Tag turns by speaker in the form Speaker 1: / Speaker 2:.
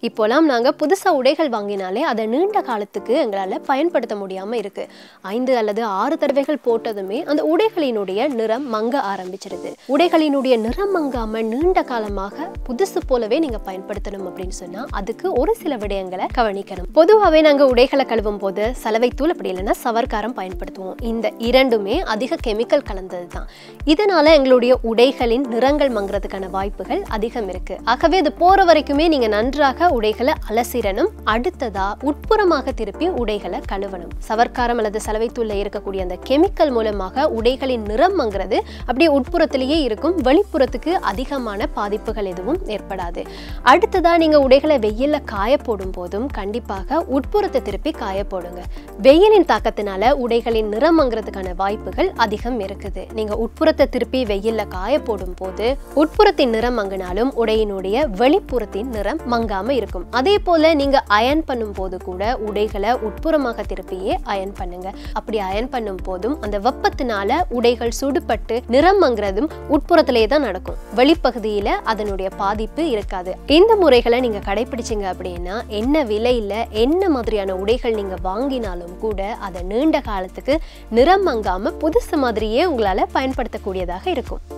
Speaker 1: இப்போலாம் நாங்க புதுசா உடைகள் வாங்கினாலே அதை நீண்ட காலத்துக்கு எங்களால பயன்படுத்த முடியாம இருக்கு ஐந்து அல்லது ஆறு தடவைகள் போட்டதுமே அந்த உடைகளினுடைய நிறம் மங்க ஆரம்பிச்சிருது உடைகளினுடைய நிறம் மங்காம நீண்ட காலமாக புதுசு போலவே நீங்க பயன்படுத்தணும் அப்படின்னு சொன்னா அதுக்கு ஒரு சில விடயங்களை கவனிக்கணும் பொதுவாகவே நாங்க உடைகளை கழுவும் போது சலவைத்தூள் அப்படி இல்லைன்னா சவர்க்காரம் பயன்படுத்துவோம் இந்த இரண்டுமே அதிக கெமிக்கல் கலந்தது தான் இதனால எங்களுடைய உடைகளின் நிறங்கள் மங்குறதுக்கான வாய்ப்புகள் அதிகம் இருக்கு ஆகவே அது போற வரைக்குமே நீங்க நன்றாக உடைகளை அலசிரணும் அடுத்ததா உட்புறமாக திருப்பி உடைகளை கழுவணும் சவர்க்காரம் அல்லது சலவைத்தூள்ல இருக்கக்கூடிய அந்த கெமிக்கல் மூலமாக உடைகளின் நிறம் மங்குறது அப்படியே உட்புறத்திலேயே இருக்கும் வெளிப்புறத்துக்கு அதிகமான பாதிப்புகள் எதுவும் ஏற்படாது அடுத்ததா நீங்க உடைகளை வெயில்ல காய போடும் போதும் கண்டிப்பாக உட்புறத்தை திருப்பி காய போடுங்க வெயிலின் தாக்கத்தினால உடைகளின் நிறம் மங்குறதுக்கான வாய்ப்புகள் அதிகம் இருக்குது நீங்க உட்புறத்தை திருப்பி வெயில்ல காய போடும் போது உட்புறத்தின் நிறம் மங்கினாலும் உடையினுடைய வெளிப்புறத்தின் நிறம் மங்காம இருக்கும் அதே போல நீங்க அயன் பண்ணும் போது கூட உடைகளை உட்புறமாக திருப்பியே அயன் பண்ணுங்க அப்படி அயன் பண்ணும் போதும் அந்த வெப்பத்தினால உடைகள் சுடுபட்டு நிறம் மங்குறதும் உட்புறத்திலேயே தான் நடக்கும் வெளிப்பகுதியில அதனுடைய பாதிப்பு இருக்காது இந்த முறைகளை நீங்க கடைபிடிச்சீங்க அப்படின்னா என்ன விலையில என்ன மாதிரியான உடைகள் நீங்க வாங்கினாலும் கூட அதை நீண்ட காலத்துக்கு நிறம் மங்காம புதுசு மாதிரியே உங்களால பயன்படுத்தக்கூடியதாக இருக்கும்